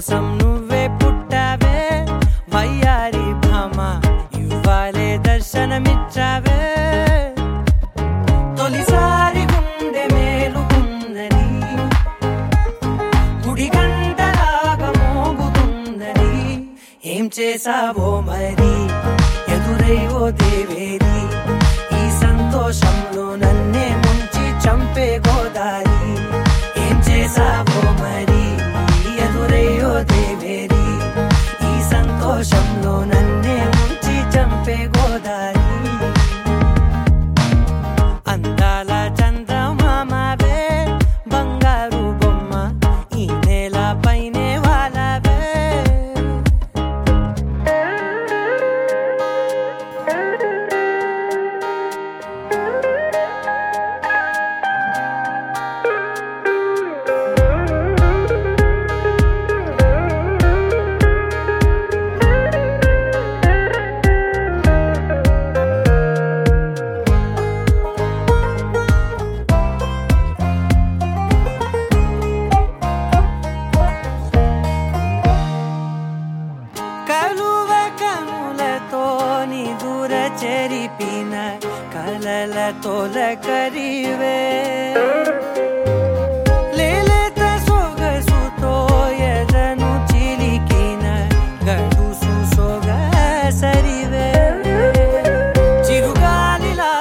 కోసం నువ్వే పుట్టావే వయ్యారి భామ ఇవ్వాలే దర్శనమిచ్చావే తొలిసారి గుండె మేలుకున్నది గుడి గంటలాగా మోగుతున్నది ఏం చేసావో మరి ఎదురై ఓ దేవేరి ఈ సంతోషంలో నన్నే ముంచి చంపే గోదారి ఏం చేసావో మరి ఎదురై ఓ దేవేరి ఈ సంతోషంలో నన్నే ముంచి చంపే గోదారి అందాల చంద్రమామవే బంగారు బొమ్మ ఈ నేల పైనే వాలవే కలువ కనులతో నిదుర చెరిపిన కలల తొలకరివే లేలేత సొగసుతో ఎదను చిలికిన గడుసు సొగసరివే చిరుగాలిలా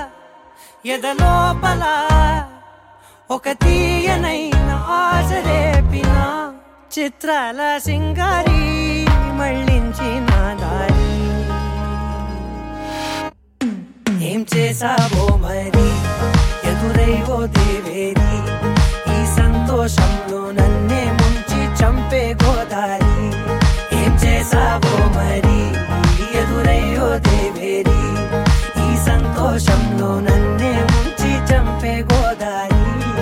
ఎదలోపల ఒక తీయనైన ఆశ రేపిన చిత్రాల సింగారి మళ్ళించిన దారి ఏం చేసావో మరి ఎదురై ఓ దేవేరి ఈ సంతోషంలో నన్నే ముంచి చంపే గోదారి ఏం చేసావో మరి ఎదురై ఓ దేవేరి ఈ సంతోషంలో నన్నే ముంచి చంపే గోదారి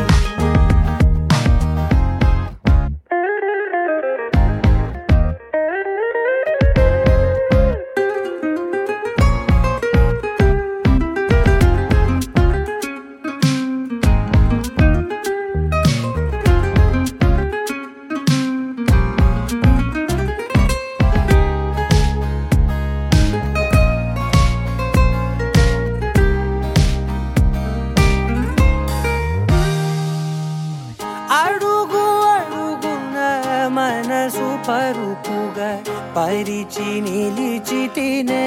అడుగు అడుగున మనసు పరుపుగా పరిచి నిలిచితినే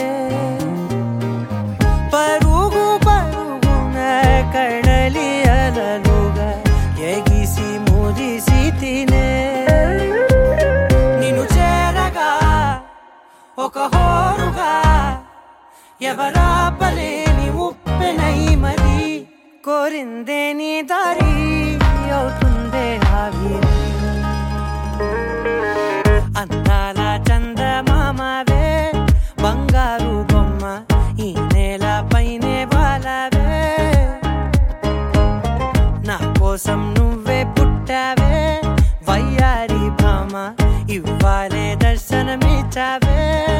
పరుగు పరుగున కడలి అలలుగా ఎగిసి మురిసి తినే నిన్ను చేరగా ఒక హోరుగా ఎవరాపలేని ఉప్పెనై మరి కోరిందే నీ దారి అవుతుందే ఆవిరి అందాల చందమామవే బంగారు బొమ్మ ఈ నేల పైనే బాలవే నా కోసం నువ్వే పుట్టావే వయ్యారి భామ ఇవ్వాలే దర్శనమిచ్చావే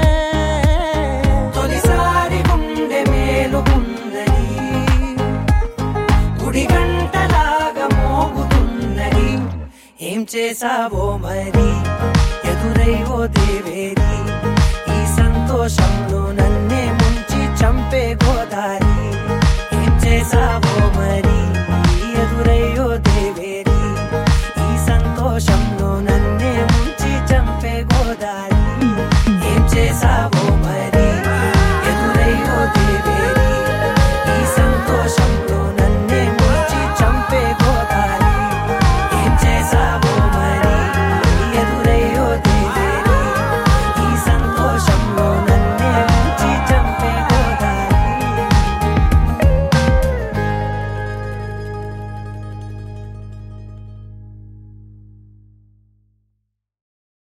తొలిసారి గుండె మేలుకున్నది గుడి గంటలాగా మోగుతున్నది ఏం చేసావో మరి ఎదురై ఓ దేవేరి ఈ సంతోషంలో నన్నే ముంచి చంపే గోదారి ఏం చేసావో మరి ఎదురై ఓ దేవేరి ఈ సంతోషం